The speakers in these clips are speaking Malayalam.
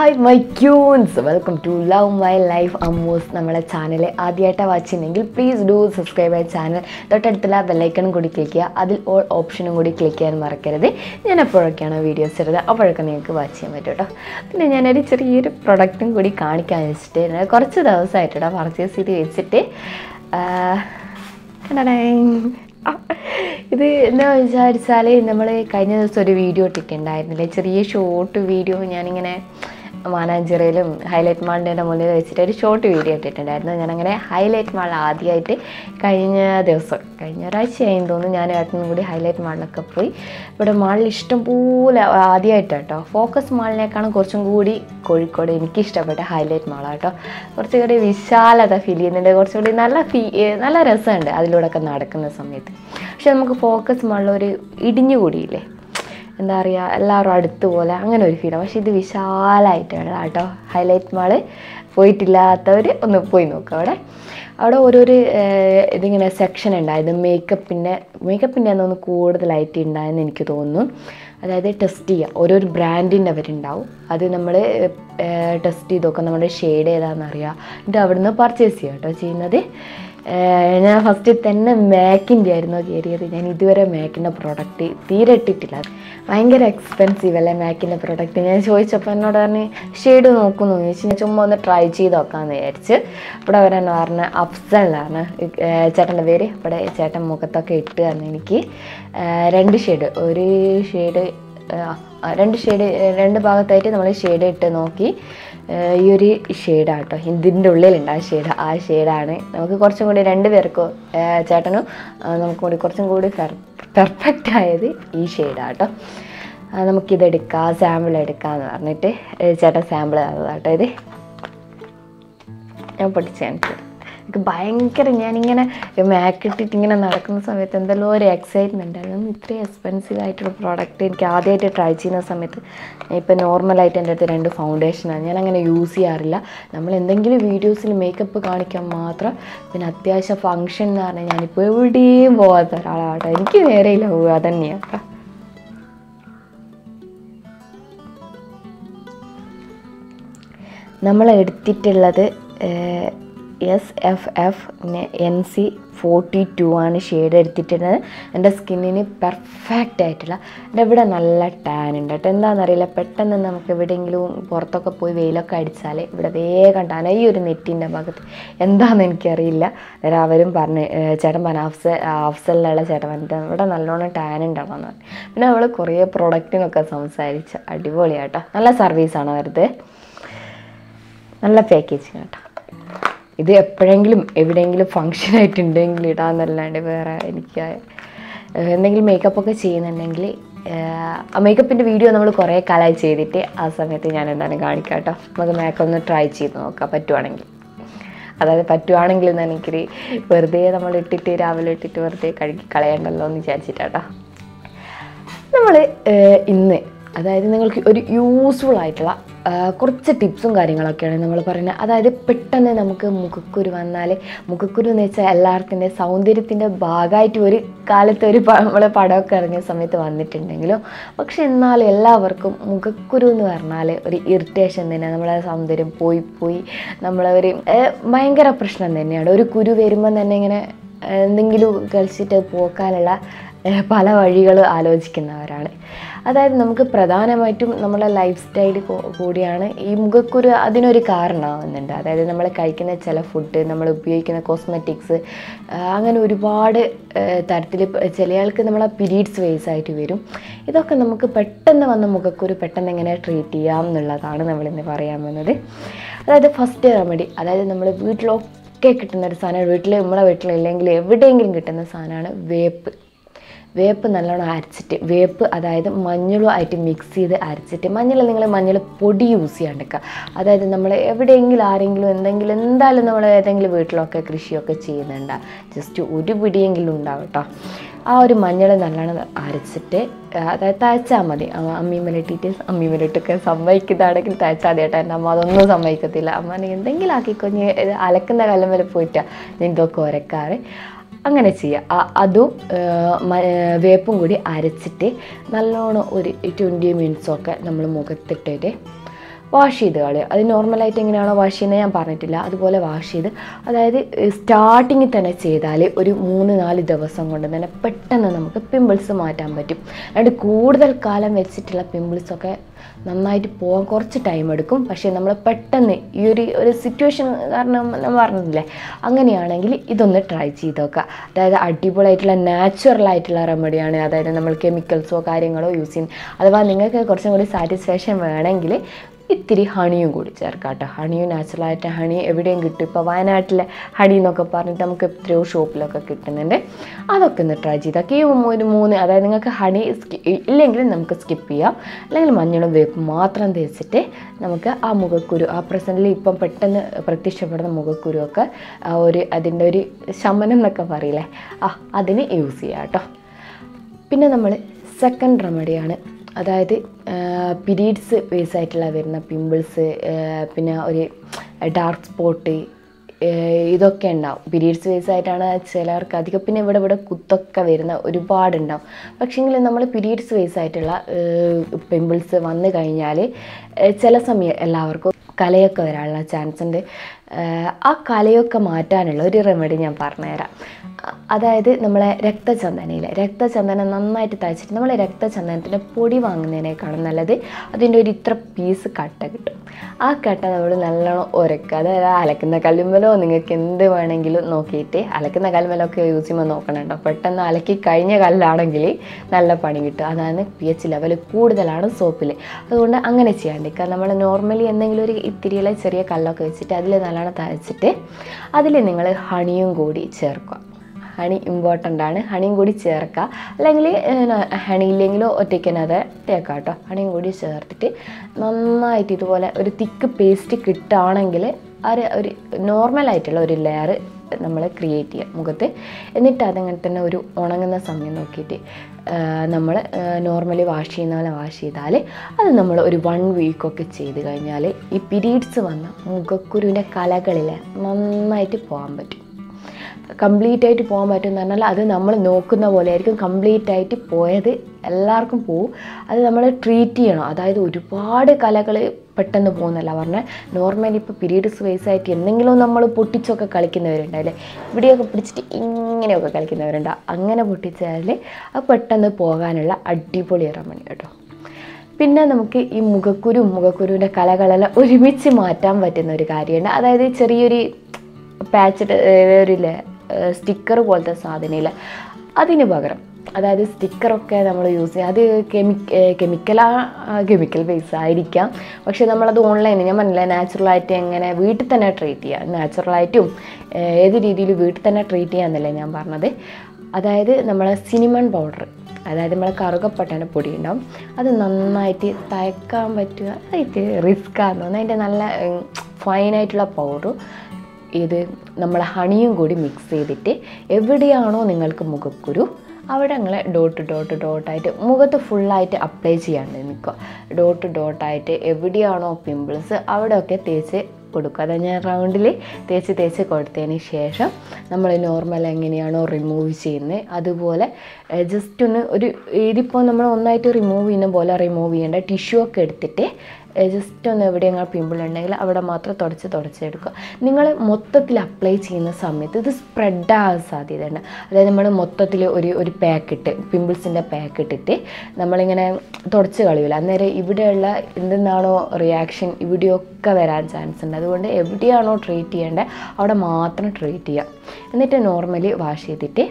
Hi my queens welcome to love my life Ammus നമ്മളെ ചാനൽ ആദ്യമായിട്ട് വാച്ച് ചെയ്യുന്നെങ്കിൽ പ്ലീസ് ഡു സബ്സ്ക്രൈബ് ആയ ചാനൽ തൊട്ടടുത്തുള്ള ബെല്ലൈക്കണും കൂടി ക്ലിക്ക് ചെയ്യുക അതിൽ ഓൾ ഓപ്ഷനും കൂടി ക്ലിക്ക് ചെയ്യാൻ മറക്കരുത് ഞാൻ എപ്പോഴൊക്കെയാണ് വീഡിയോസ് ഇടുന്നത് അപ്പോഴൊക്കെ നിങ്ങൾക്ക് വാച്ച് ചെയ്യാൻ പറ്റും കേട്ടോ പിന്നെ ഞാനൊരു ചെറിയൊരു പ്രൊഡക്റ്റും കൂടി കാണിക്കാൻ വെച്ചിട്ട് ഞാൻ കുറച്ച് ദിവസമായിട്ടോ പർച്ചേസ് ചെയ്ത് വെച്ചിട്ട് ആ, കണ്ടടേ. ആ, ഇത് എന്താ വിചാരിച്ചാൽ നമ്മൾ കഴിഞ്ഞ ദിവസം ഒരു വീഡിയോ ഇട്ടിട്ടുണ്ടായിരുന്നില്ലേ ചെറിയ ഷോർട്ട് വീഡിയോ ഞാനിങ്ങനെ മാനാഞ്ചിറയിലും ഹൈലൈറ്റ് മാളിൻ്റെ മുന്നിൽ വെച്ചിട്ട് ഒരു ഷോർട്ട് വീഡിയോ ഇട്ടിട്ടുണ്ടായിരുന്നു ഞാനങ്ങനെ ഹൈലൈറ്റ് മാൾ ആദ്യമായിട്ട് കഴിഞ്ഞ ദിവസം കഴിഞ്ഞ ഒരാഴ്ചയായി തോന്നുന്നു ഞാൻ ഏട്ടനും കൂടി ഹൈലൈറ്റ് മാളിലൊക്കെ പോയി ഇവിടെ മാളിൽ ഇഷ്ടംപോലെ ആദ്യമായിട്ട് കേട്ടോ ഫോക്കസ് മാളിനേക്കാളും കുറച്ചും കൂടി കോഴിക്കോട് എനിക്കിഷ്ടപ്പെട്ട ഹൈലൈറ്റ് മാളാണ് കേട്ടോ കുറച്ചുകൂടി വിശാലത ഫീൽ ചെയ്യുന്നുണ്ട് കുറച്ചുകൂടി നല്ല ഫീ നല്ല രസമുണ്ട് അതിലൂടെയൊക്കെ നടക്കുന്ന സമയത്ത് പക്ഷെ നമുക്ക് ഫോക്കസ് മാളിൽ ഒരു ഇടിഞ്ഞു കൂടിയില്ലേ എന്താ പറയുക എല്ലാവരും അടുത്ത് പോലെ അങ്ങനെ ഒരു ഫീലാണ് പക്ഷേ ഇത് വിശാലമായിട്ടാണ് കേട്ടോ ഹൈലൈറ്റ് മാള് പോയിട്ടില്ലാത്തവർ ഒന്ന് പോയി നോക്കുക അവിടെ അവിടെ ഓരോരു ഏഹ്, ഇതിങ്ങനെ സെക്ഷൻ ഉണ്ടായത് മേക്കപ്പിൻ്റെ മേക്കപ്പിൻ്റെ ഒന്ന് കൂടുതലായിട്ട് ഉണ്ടായെന്ന് എനിക്ക് തോന്നുന്നു അതായത് ടെസ്റ്റ് ചെയ്യുക ഓരോരു ബ്രാൻഡിൻ്റെ അവരുണ്ടാവും അത് നമ്മൾ ടെസ്റ്റ് ചെയ്ത് നോക്കാം നമ്മുടെ ഷെയ്ഡ് ഏതാണെന്ന് അറിയാം എന്നിട്ട് അവിടുന്ന് പർച്ചേസ് ചെയ്യുക കേട്ടോ ചെയ്യുന്നത് ഏഹ് ഞാൻ ഫസ്റ്റ് തന്നെ മാക്കിൻ്റെ ആയിരുന്നു കയറിയത് ഞാൻ ഇതുവരെ മാക്കിൻ്റെ പ്രോഡക്റ്റ് തീരെ ഇട്ടിട്ടില്ല ഭയങ്കര എക്സ്പെൻസീവ് അല്ലേ മാക്കിൻ്റെ പ്രോഡക്റ്റ് ഞാൻ ചോദിച്ചപ്പോൾ എന്നോട് പറഞ്ഞ് ഷെയ്ഡ് നോക്കുന്നു ചോദിച്ചു ഞാൻ ചുമ്മാ ഒന്ന് ട്രൈ ചെയ്ത് നോക്കാമെന്ന് വിചാരിച്ച് ഇവിടെ അവരെന്നെ പറഞ്ഞ അഫ്സലാണ് ചേട്ടൻ്റെ പേര് ഇവിടെ ചേട്ടൻ മുഖത്തൊക്കെ ഇട്ട് തന്നു എനിക്ക് ഏഹ് രണ്ട് ഷെയ്ഡ് ഒരു ഷെയ്ഡ് രണ്ട് ഷെയ്ഡ് രണ്ട് ഭാഗത്തായിട്ട് നമ്മൾ ഷെയ്ഡ് ഇട്ട് നോക്കി ഏഹ് ഈ ഒരു ഷെയ്ഡാണ് കേട്ടോ ഇതിൻ്റെ ഉള്ളിലുണ്ട് ആ ഷെയ്ഡ് ആ ഷെയ്ഡാണ് നമുക്ക് കുറച്ചും കൂടി രണ്ട് പേർക്കും ഏഹ് ചേട്ടനും ആ, നമുക്കും കൂടി കുറച്ചും കൂടി പെർഫെക്റ്റ് ആയത് ഈ ഷെയ്ഡാണ് കേട്ടോ ആ, നമുക്കിത് എടുക്കാം സാമ്പിൾ എടുക്കാമെന്ന് പറഞ്ഞിട്ട് ഏഹ് ചേട്ടൻ സാമ്പിൾ തന്നതാണ് കേട്ടോ ഇത് ഞാൻ പഠിച്ചു കാണിച്ചു എനിക്ക് ഭയങ്കര ഞാനിങ്ങനെ മാക്ക് ഇട്ടിട്ട് ഇങ്ങനെ നടക്കുന്ന സമയത്ത് എന്തെല്ലോ ഒരു എക്സൈറ്റ്മെൻ്റ് ആയിരുന്നു ഇത്രയും എക്സ്പെൻസീവ് ആയിട്ടുള്ള പ്രോഡക്റ്റ് എനിക്ക് ആദ്യമായിട്ട് ട്രൈ ചെയ്യുന്ന സമയത്ത് ഇപ്പം നോർമലായിട്ട് എൻ്റെ അടുത്ത് രണ്ട് ഫൗണ്ടേഷനാണ് ഞാൻ അങ്ങനെ യൂസ് ചെയ്യാറില്ല നമ്മൾ എന്തെങ്കിലും വീഡിയോസിൽ മേക്കപ്പ് കാണിക്കാൻ മാത്രം പിന്നെ അത്യാവശ്യം ഫങ്ഷൻ എന്ന് പറഞ്ഞാൽ ഞാനിപ്പോൾ എവിടെയും പോകാത്ത ഒരാളാട്ടോ എനിക്ക് നേരെയില്ല പോവുക തന്നെയാണ് കേട്ടോ നമ്മൾ എടുത്തിട്ടുള്ളത് S F F N C forty two ആണ് ഷെയ്ഡ് എടുത്തിട്ടുള്ളത് എൻ്റെ സ്കിന്നിന് പെർഫെക്റ്റ് ആയിട്ടുള്ള എൻ്റെ ഇവിടെ നല്ല ടാൻ ഉണ്ട് കേട്ടോ എന്താണെന്നറിയില്ല പെട്ടെന്ന് നമുക്ക് എവിടെയെങ്കിലും പുറത്തൊക്കെ പോയി വെയിലൊക്കെ അടിച്ചാൽ ഇവിടെ വേഗം ടാൻ ഈ ഒരു നെറ്റിൻ്റെ ഭാഗത്ത് എന്താണെന്ന് എനിക്കറിയില്ല അന്നേരം അവരും പറഞ്ഞ് ഏഹ് ചേട്ടൻ പറഞ്ഞു അഫ്സ അഫ്സലിലുള്ള ചേട്ടൻ പറഞ്ഞിട്ട് ഇവിടെ നല്ലോണം ടാൻ ഉണ്ടാവണമെന്ന് പറഞ്ഞു പിന്നെ അവൾ കുറേ പ്രൊഡക്റ്റിനൊക്കെ സംസാരിച്ച് അടിപൊളിയാട്ടോ നല്ല സർവീസാണ് അവരത് നല്ല പാക്കേജിങ് കേട്ടോ ഇത് എപ്പോഴെങ്കിലും എവിടെയെങ്കിലും ഫങ്ഷൻ ആയിട്ടുണ്ടെങ്കിൽ ഇടാന്നല്ലാണ്ട് വേറെ എനിക്ക് ഏഹ് എന്തെങ്കിലും മേക്കപ്പ് ഒക്കെ ചെയ്യുന്നുണ്ടെങ്കിൽ ആ മേക്കപ്പിൻ്റെ വീഡിയോ നമ്മൾ കുറേ കാലമായി ചെയ്തിട്ട് ആ സമയത്ത് ഞാൻ എന്താണ് കാണിക്കാം കേട്ടോ നമുക്ക് മേക്കപ്പ് ഒന്ന് ട്രൈ ചെയ്ത് നോക്കാം പറ്റുവാണെങ്കിൽ അതായത് പറ്റുവാണെങ്കിൽ എന്ന് എനിക്കൊരു വെറുതെ നമ്മൾ ഇട്ടിട്ട് രാവിലെ ഇട്ടിട്ട് വെറുതെ കഴുകി കളയണ്ടല്ലോ എന്ന് വിചാരിച്ചിട്ടാട്ടോ നമ്മൾ ഇന്ന് അതായത് നിങ്ങൾക്ക് ഒരു യൂസ്ഫുൾ ആയിട്ടുള്ള ആ, കുറച്ച് ടിപ്സും കാര്യങ്ങളൊക്കെയാണ് നമ്മൾ പറയുന്നത് അതായത് പെട്ടെന്ന് നമുക്ക് മുഖക്കുരു വന്നാൽ മുഖക്കുരു എന്ന് വെച്ചാൽ എല്ലാവർക്കിൻ്റെ സൗന്ദര്യത്തിൻ്റെ ഭാഗമായിട്ട് ഒരു കാലത്ത് ഒരു നമ്മൾ പടമൊക്കെ ഇറങ്ങിയ സമയത്ത് വന്നിട്ടുണ്ടെങ്കിലും പക്ഷെ എന്നാൽ എല്ലാവർക്കും മുഖക്കുരു എന്ന് പറഞ്ഞാൽ ഒരു ഇറിറ്റേഷൻ തന്നെ നമ്മളെ സൗന്ദര്യം പോയി പോയി നമ്മളെ ഒരു ഏ, ഭയങ്കര പ്രശ്നം തന്നെയാണ് ഒരു കുരു വരുമ്പോൾ തന്നെ ഇങ്ങനെ എന്തെങ്കിലും കളിച്ചിട്ട് പോക്കാനുള്ള ഏഹ്, പല വഴികൾ ആലോചിക്കുന്നവരാണ് അതായത് നമുക്ക് പ്രധാനമായിട്ടും നമ്മളെ ലൈഫ് സ്റ്റൈൽ കൂടിയാണ് ഈ മുഖക്കുരു അതിനൊരു കാരണമാവുന്നുണ്ട് അതായത് നമ്മൾ കഴിക്കുന്ന ചില ഫുഡ് നമ്മൾ ഉപയോഗിക്കുന്ന കോസ്മെറ്റിക്സ് അങ്ങനെ ഒരുപാട് തരത്തിൽ ചില ആൾക്ക് നമ്മളെ പീരീഡ്സ് വേസ് ആയിട്ട് വരും ഇതൊക്കെ നമുക്ക് പെട്ടെന്ന് വന്ന മുഖക്കുരു പെട്ടെന്ന് എങ്ങനെ ട്രീറ്റ് ചെയ്യാം എന്നുള്ളതാണ് നമ്മളിന്ന് പറയാൻ പോകുന്നത് അതായത് ഫസ്റ്റ് റെമഡി അതായത് നമ്മൾ വീട്ടിലൊക്കെ കിട്ടുന്ന ഒരു സാധനം വീട്ടിൽ നമ്മളെ വീട്ടിലില്ലെങ്കിൽ എവിടെയെങ്കിലും കിട്ടുന്ന സാധനമാണ് വേപ്പ് വേപ്പ് നല്ലോണം അരച്ചിട്ട് വേപ്പ് അതായത് മഞ്ഞളും ആയിട്ട് മിക്സ് ചെയ്ത് അരച്ചിട്ട് മഞ്ഞൾ നിങ്ങൾ മഞ്ഞൾ പൊടി യൂസ് ചെയ്യാണ്ടിരിക്കുക അതായത് നമ്മൾ എവിടെയെങ്കിലും ആരെങ്കിലും എന്തെങ്കിലും എന്തായാലും നമ്മൾ ഏതെങ്കിലും വീട്ടിലൊക്കെ കൃഷിയൊക്കെ ചെയ്യുന്നുണ്ട് ജസ്റ്റ് ഒരു പിടിയെങ്കിലും ഉണ്ടാവും കേട്ടോ ആ ഒരു മഞ്ഞൾ നല്ലോണം അരച്ചിട്ട് ആ, അതായത് തയ്ച്ചാൽ മതി അമ്മ അമ്മീമ്മലിട്ടിട്ട് അമ്മീമ്മലിട്ടൊക്കെ സമ്മതിക്കുന്നതാണെങ്കിൽ തയ്ച്ചാൽ മതി കേട്ടോ എൻ്റെ അമ്മ അതൊന്നും സമ്മതിക്കത്തില്ല അമ്മ നീ എന്തെങ്കിലും ആക്കിക്കൊഞ്ഞ് ഇത് അലക്കുന്ന കല്ലം വരെ പോയിട്ടാണ് ഞാൻ ഇതൊക്കെ ഉരക്കാറ് അങ്ങനെ ചെയ്യുക ആ- അതും ആ, മ- ആ, വേപ്പും കൂടി അരച്ചിട്ട് നല്ലോണം ഒരു ട്വൻറ്റി മിനിറ്റ്സൊക്കെ നമ്മൾ മുഖത്തിട്ടിട്ട് വാഷ് ചെയ്ത് കളയുക അത് നോർമലായിട്ട് എങ്ങനെയാണോ വാഷ് ചെയ്യുന്നത് ഞാൻ പറഞ്ഞിട്ടില്ല അതുപോലെ വാഷ് ചെയ്ത് അതായത് സ്റ്റാർട്ടിങ്ങിൽ തന്നെ ചെയ്താൽ ഒരു മൂന്ന് നാല് ദിവസം കൊണ്ട് തന്നെ പെട്ടെന്ന് നമുക്ക് പിമ്പിൾസ് മാറ്റാൻ പറ്റും അതായത് കൂടുതൽ കാലം വെച്ചിട്ടുള്ള പിമ്പിൾസൊക്കെ നന്നായിട്ട് പോകാൻ കുറച്ച് ടൈം എടുക്കും പക്ഷേ നമ്മൾ പെട്ടെന്ന് ഈ ഒരു ഒരു സിറ്റുവേഷൻ കാരണം ഞാൻ പറഞ്ഞില്ലേ അങ്ങനെയാണെങ്കിൽ ഇതൊന്ന് ട്രൈ ചെയ്ത് നോക്കുക അതായത് അടിപൊളിയായിട്ടുള്ള നാച്ചുറൽ ആയിട്ടുള്ള റെമഡിയാണ് അതായത് നമ്മൾ കെമിക്കൽസോ കാര്യങ്ങളോ യൂസ് ചെയ്യുന്നത് അഥവാ നിങ്ങൾക്ക് കുറച്ചും കൂടി സാറ്റിസ്ഫാക്ഷൻ വേണമെങ്കിൽ ഇത്തിരി ഹണിയും കൂടി ചേർക്കാം കേട്ടോ ഹണിയും നാച്ചുറലായിട്ട് ഹണി എവിടെയും കിട്ടും ഇപ്പോൾ വയനാട്ടിലെ ഹണി എന്നൊക്കെ പറഞ്ഞിട്ട് നമുക്ക് എത്രയോ ഷോപ്പിലൊക്കെ കിട്ടുന്നുണ്ട് അതൊക്കെ ഒന്ന് ട്രൈ ചെയ്താൽ ഈ ഒരു മൂന്ന് അതായത് നിങ്ങൾക്ക് ഹണി ഇല്ലെങ്കിൽ നമുക്ക് സ്കിപ്പ് ചെയ്യാം അല്ലെങ്കിൽ മഞ്ഞളും വേപ്പും മാത്രം തേച്ചിട്ട് നമുക്ക് ആ മുഖക്കുരു ആ പ്രസൻറ്റിൽ ഇപ്പം പെട്ടെന്ന് പ്രത്യക്ഷപ്പെടുന്ന മുഖക്കുരുവൊക്കെ ആ ഒരു അതിൻ്റെ ഒരു ശമനം എന്നൊക്കെ പറയില്ലേ ആ അതിന് യൂസ് ചെയ്യാം കേട്ടോ പിന്നെ നമ്മൾ സെക്കൻഡ് റെമഡിയാണ് അതായത് പീരീഡ്സ് ബേസ് ആയിട്ടുള്ള വരുന്ന പിമ്പിൾസ് പിന്നെ ഒരു ഡാർക്ക് സ്പോട്ട് ഇതൊക്കെ ഉണ്ടാവും പീരീഡ്സ് ബേസ് ആയിട്ടാണ് ചിലർക്ക് അധികം പിന്നെ ഇവിടെ ഇവിടെ കുത്തൊക്കെ വരുന്ന ഒരുപാടുണ്ടാവും പക്ഷേങ്കിൽ നമ്മൾ പീരീഡ്സ് ബേസ് ആയിട്ടുള്ള പിമ്പിൾസ് വന്നു കഴിഞ്ഞാൽ ചില സമയം എല്ലാവർക്കും കലയൊക്കെ വരാനുള്ള ചാൻസ് ഉണ്ട് ആ കലയൊക്കെ മാറ്റാനുള്ള ഒരു റെമഡി ഞാൻ പറഞ്ഞുതരാം അതായത് നമ്മളെ രക്തചന്ദനയിൽ രക്തചന്ദനം നന്നായിട്ട് തയ്ച്ചിട്ട് നമ്മൾ രക്തചന്ദനത്തിൻ്റെ പൊടി വാങ്ങുന്നതിനേക്കാളും നല്ലത് അതിൻ്റെ ഒരു ഇത്ര പീസ് കട്ട കിട്ടും ആ കട്ട നമ്മൾ നല്ലോണം ഉരക്കുക അതായത് അലക്കുന്ന കല്ലുമ്മലോ നിങ്ങൾക്ക് എന്ത് വേണമെങ്കിലും നോക്കിയിട്ട് അലക്കുന്ന കല്ലുമ്മലൊക്കെ യൂസ് ചെയ്യുമ്പോൾ നോക്കണം കേട്ടോ പെട്ടെന്ന് അലക്കി കഴിഞ്ഞ കല്ലാണെങ്കിൽ നല്ല പണി കിട്ടും അതാണ് പി എച്ച് ലെവൽ കൂടുതലാണ് സോപ്പിൽ അതുകൊണ്ട് അങ്ങനെ ചെയ്യാണ്ടിരിക്കുക നമ്മൾ നോർമലി എന്തെങ്കിലും ഒരു ഇത്തിരിയിലെ ചെറിയ കല്ലൊക്കെ വെച്ചിട്ട് അതിൽ നല്ലോണം തയ്ച്ചിട്ട് അതിൽ നിങ്ങൾ ഹണിയും കൂടി ചേർക്കുക ഹണി ഇമ്പോർട്ടൻ്റ് ആണ് ഹണിയും കൂടി ചേർക്കുക അല്ലെങ്കിൽ ഹണി ഇല്ലെങ്കിലോ ഒറ്റയ്ക്ക് തന്നെ അത് തേക്കാം കേട്ടോ ഹണിയും കൂടി ചേർത്തിട്ട് നന്നായിട്ട് ഇതുപോലെ ഒരു തിക്ക് പേസ്റ്റ് കിട്ടുകയാണെങ്കിൽ ഒരു ഒരു നോർമലായിട്ടുള്ള ഒരു ലെയർ നമ്മൾ ക്രിയേറ്റ് ചെയ്യുക മുഖത്ത് എന്നിട്ട് അതങ്ങനെ തന്നെ ഒരു ഉണങ്ങുന്ന സമയം നോക്കിയിട്ട് നമ്മൾ നോർമലി വാഷ് ചെയ്യുന്ന പോലെ വാഷ് ചെയ്താൽ അത് നമ്മൾ ഒരു വൺ വീക്കൊക്കെ ചെയ്ത് കഴിഞ്ഞാൽ ഈ പീരീഡ്സ് വന്ന മുഖക്കുരുവിൻ്റെ കലകളിൽ നന്നായിട്ട് പോകാൻ പറ്റും കംപ്ലീറ്റ് ആയിട്ട് പോകാൻ പറ്റും എന്ന് പറഞ്ഞാൽ അത് നമ്മൾ നോക്കുന്ന പോലെ ആയിരിക്കും കംപ്ലീറ്റ് ആയിട്ട് പോയത് എല്ലാവർക്കും പോവും അത് നമ്മൾ ട്രീറ്റ് ചെയ്യണം അതായത് ഒരുപാട് കലകൾ പെട്ടെന്ന് പോകുന്നല്ല പറഞ്ഞാൽ നോർമലി ഇപ്പോൾ പീരീഡ്സ് വൈസ് ആയിട്ട് എന്തെങ്കിലും നമ്മൾ പൊട്ടിച്ചൊക്കെ കളിക്കുന്നവരുണ്ടല്ലേ ഇവിടെയൊക്കെ പിടിച്ചിട്ട് ഇങ്ങനെയൊക്കെ കളിക്കുന്നവരുണ്ട് അങ്ങനെ പൊട്ടിച്ചാൽ അത് പെട്ടെന്ന് പോകാനുള്ള അടിപൊളി റമണി കേട്ടോ പിന്നെ നമുക്ക് ഈ മുഖക്കുരു മുഖക്കുരുവിൻ്റെ കലകളെല്ലാം ഒരുമിച്ച് മാറ്റാൻ പറ്റുന്ന ഒരു കാര്യമുണ്ട് അതായത് ചെറിയൊരു പാച്ചിട്ട് ഒരു സ്റ്റിക്കർ പോലത്തെ സാധനമില്ല അതിന് പകരം അതായത് സ്റ്റിക്കറൊക്കെ നമ്മൾ യൂസ് ചെയ്യുക അത് കെമി കെമിക്കലാ കെമിക്കൽ ബേസ് ആയിരിക്കാം പക്ഷേ നമ്മളത് ഓൺലൈനിൽ ഞാൻ പറഞ്ഞില്ല നാച്ചുറലായിട്ട് എങ്ങനെ വീട്ടിൽ തന്നെ ട്രീറ്റ് ചെയ്യുക നാച്ചുറലായിട്ടും ഏത് രീതിയിൽ വീട്ടിൽ തന്നെ ട്രീറ്റ് ചെയ്യാമെന്നല്ലേ ഞാൻ പറഞ്ഞത് അതായത് നമ്മളെ സിനിമൺ പൗഡർ അതായത് നമ്മളെ കറുകപ്പട്ടേൻ്റെ പൊടി ഉണ്ടാവും അത് നന്നായിട്ട് തയക്കാൻ പറ്റുക അതായിട്ട് റിസ്ക് ആണെന്ന് തോന്നുന്നു അതിൻ്റെ നല്ല ഫൈനായിട്ടുള്ള പൗഡറും ഇത് നമ്മൾ ഹണിയും കൂടി മിക്സ് ചെയ്തിട്ട് എവിടെയാണോ നിങ്ങൾക്ക് മുഖക്കുരു അവിടെ നിങ്ങൾ ഡോട്ട് ഡോട്ട് ഡോട്ടായിട്ട് മുഖത്ത് ഫുള്ളായിട്ട് അപ്ലൈ ചെയ്യാണ്ട് നിൽക്കുക ഡോട്ട് ഡോട്ടായിട്ട് എവിടെയാണോ പിമ്പിൾസ് അവിടെയൊക്കെ തേച്ച് കൊടുക്കുക അതായത് ഞാൻ റൗണ്ടിൽ തേച്ച് തേച്ച് കൊടുത്തതിന് ശേഷം നമ്മൾ നോർമൽ എങ്ങനെയാണോ റിമൂവ് ചെയ്യുന്നത് അതുപോലെ ജസ്റ്റ് ഒന്ന് ഒരു ഇതിപ്പോൾ നമ്മൾ ഒന്നായിട്ട് റിമൂവ് ചെയ്യുന്ന പോലെ റിമൂവ് ചെയ്യേണ്ട ടിഷ്യൂ ഒക്കെ എടുത്തിട്ട് ജസ്റ്റ് ഒന്ന് എവിടെയെങ്കിലും പിമ്പിൾ ഉണ്ടെങ്കിൽ അവിടെ മാത്രം തുടച്ച് തുടച്ചെടുക്കുക നിങ്ങൾ മൊത്തത്തിൽ അപ്ലൈ ചെയ്യുന്ന സമയത്ത് ഇത് സ്പ്രെഡ് ആകാൻ സാധ്യതയുണ്ട് അതായത് നമ്മൾ മൊത്തത്തിൽ ഒരു ഒരു പാക്കറ്റ് പിമ്പിൾസിൻ്റെ പാക്കറ്റിട്ട് നമ്മളിങ്ങനെ തുടച്ച് കളയില്ല അന്നേരം ഇവിടെയുള്ള എന്തെന്നാണോ റിയാക്ഷൻ ഇവിടെയൊക്കെ വരാൻ ചാൻസ് ഉണ്ട് അതുകൊണ്ട് എവിടെയാണോ ട്രീറ്റ് ചെയ്യേണ്ടത് അവിടെ മാത്രം ട്രീറ്റ് ചെയ്യുക എന്നിട്ട് നോർമലി വാഷ് ചെയ്തിട്ട്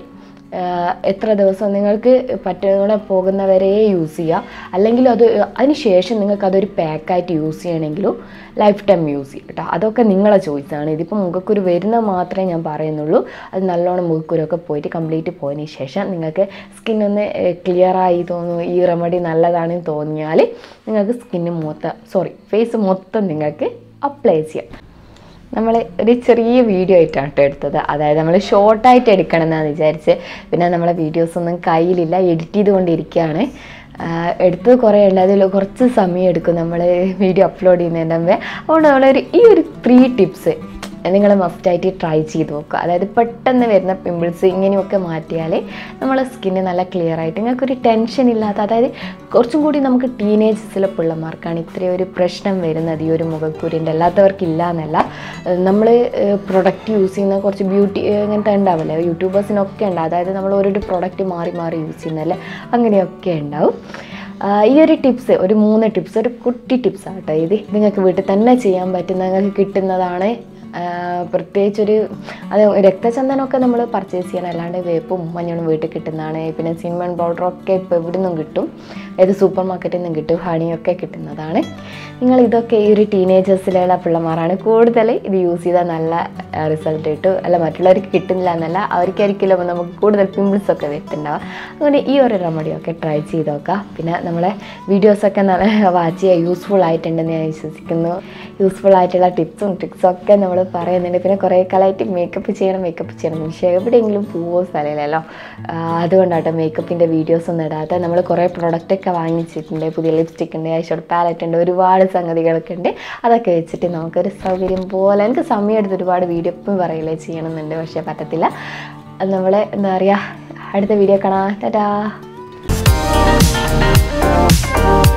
എത്ര ദിവസം നിങ്ങൾക്ക് പറ്റുന്ന പോകുന്നവരെ യൂസ് ചെയ്യുക അല്ലെങ്കിൽ അത് അതിന് ശേഷം നിങ്ങൾക്ക് അതൊരു പാക്കായിട്ട് യൂസ് ചെയ്യണമെങ്കിലും ലൈഫ് ടൈം യൂസ് ചെയ്യും കേട്ടോ അതൊക്കെ നിങ്ങളെ ചോയ്സാണ് ഇതിപ്പോൾ മുഖക്കുരു വരുന്ന മാത്രമേ ഞാൻ പറയുന്നുള്ളൂ അത് നല്ലോണം മുഖക്കുരൊക്കെ പോയിട്ട് കംപ്ലീറ്റ് പോയതിന് ശേഷം നിങ്ങൾക്ക് സ്കിന്നൊന്ന് ക്ലിയറായി തോന്നുന്നു ഈ റെമഡി നല്ലതാണെന്ന് തോന്നിയാൽ നിങ്ങൾക്ക് സ്കിന്ന് മൊത്തം സോറി ഫേസ് മൊത്തം നിങ്ങൾക്ക് അപ്ലൈ ചെയ്യാം നമ്മൾ ഒരു ചെറിയ വീഡിയോ ആയിട്ടാണ് കേട്ടോ എടുത്തത് അതായത് നമ്മൾ ഷോർട്ടായിട്ട് എടുക്കണം എന്നാണ് വിചാരിച്ച് പിന്നെ നമ്മളെ വീഡിയോസ് ഒന്നും കയ്യിലില്ല എഡിറ്റ് ചെയ്തുകൊണ്ടിരിക്കുകയാണ് എടുത്തത് കുറേ ഉണ്ട് അതിൽ കുറച്ച് സമയം എടുക്കും നമ്മൾ വീഡിയോ അപ്ലോഡ് ചെയ്യുന്നതിൻ്റെ മുമ്പേ അതുകൊണ്ട് നമ്മളൊരു ഈ ഒരു ത്രീ ടിപ്സ് നിങ്ങൾ മസ്റ്റായിട്ട് ട്രൈ ചെയ്ത് നോക്കുക അതായത് പെട്ടെന്ന് വരുന്ന പിമ്പിൾസ് ഇങ്ങനെയൊക്കെ മാറ്റിയാൽ നമ്മളെ സ്കിന്ന് നല്ല ക്ലിയർ ആയിട്ട് നിങ്ങൾക്കൊരു ടെൻഷൻ ഇല്ലാത്ത അതായത് കുറച്ചും കൂടി നമുക്ക് ടീനേജസിലെ പിള്ളമാർക്കാണ് ഇത്രയും ഒരു പ്രശ്നം വരുന്നത് ഈ ഒരു മുഖക്കുരിൻ്റെ അല്ലാത്തവർക്ക് ഇല്ല എന്നല്ല നമ്മൾ പ്രൊഡക്റ്റ് യൂസ് ചെയ്യുന്ന കുറച്ച് ബ്യൂട്ടി ഇങ്ങനത്തെ ഉണ്ടാവില്ലേ യൂട്യൂബേഴ്സിനൊക്കെ ഉണ്ട് അതായത് നമ്മൾ ഓരോരു പ്രൊഡക്റ്റ് മാറി മാറി യൂസ് ചെയ്യുന്നല്ലേ അങ്ങനെയൊക്കെ ഉണ്ടാവും ആ, ഈ ഒരു ടിപ്സ് ഒരു മൂന്ന് ടിപ്സ് ഒരു കുട്ടി ടിപ്സ് ആട്ടോ ഇത് നിങ്ങൾക്ക് വീട്ടിൽ തന്നെ ചെയ്യാൻ പറ്റുന്ന നിങ്ങൾക്ക് കിട്ടുന്നതാണ് ആ, പ്രത്യേകിച്ചൊരു അത് രക്തചന്ദനമൊക്കെ നമ്മൾ പർച്ചേസ് ചെയ്യണം അല്ലാണ്ട് വേപ്പും മഞ്ഞളും വീട്ടിൽ കിട്ടുന്നതാണ് പിന്നെ സിനിമൺ പൗഡറൊക്കെ ഇപ്പോൾ എവിടെ നിന്നും കിട്ടും ഏത് സൂപ്പർ മാർക്കറ്റിൽ നിന്നും കിട്ടും ഹണിയൊക്കെ കിട്ടുന്നതാണ് നിങ്ങൾ ഇതൊക്കെ ഈ ഒരു ടീനേജേഴ്സിലുള്ള പിള്ളമാരാണ് കൂടുതൽ ഇത് യൂസ് ചെയ്താൽ നല്ല റിസൾട്ട് കിട്ടും അല്ല മറ്റുള്ളവർക്ക് കിട്ടുന്നില്ല എന്നല്ല അവർക്കായിരിക്കില്ല നമുക്ക് കൂടുതൽ പിമ്പിൾസ് ഒക്കെ വരുത്തുണ്ടാവുക അങ്ങനെ ഈ ഒരു റെമഡിയൊക്കെ ട്രൈ ചെയ്ത് നോക്കാം പിന്നെ നമ്മളെ വീഡിയോസൊക്കെ നല്ല വാച്ച് ചെയ്യാൻ യൂസ്ഫുൾ ആയിട്ടുണ്ടെന്ന് ഞാൻ വിശ്വസിക്കുന്നു യൂസ്ഫുൾ ആയിട്ടുള്ള ടിപ്സും ട്രിക്സും ഒക്കെ നമ്മൾ പറയുന്നുണ്ട് പിന്നെ കുറേ കാലമായിട്ട് മേക്കപ്പ് ചെയ്യണം മേക്കപ്പ് ചെയ്യണം പക്ഷേ എവിടെയെങ്കിലും പോവോ സ്ഥലമില്ലല്ലോ ആ, അതുകൊണ്ടാട്ടോ മേക്കപ്പിൻ്റെ വീഡിയോസ് ഒന്നും ഇടാത്ത നമ്മൾ കുറേ പ്രൊഡക്റ്റൊക്കെ വാങ്ങിച്ചിട്ടുണ്ട് പുതിയ ലിപ്സ്റ്റിക് ഉണ്ട് ഐഷോഡ് പാലറ്റ് ഉണ്ട് ഒരുപാട് സംഗതികളൊക്കെ ഉണ്ട് അതൊക്കെ വെച്ചിട്ട് നമുക്കൊരു സൗകര്യം പോലെ എനിക്ക് സമയം എടുത്ത് ഒരുപാട് വീഡിയോ ഇപ്പം പറയില്ലേ ചെയ്യണമെന്നുണ്ട് പക്ഷേ പറ്റത്തില്ല നമ്മൾ എന്താ പറയുക അടുത്ത വീഡിയോ കാണാം ടാറ്റാ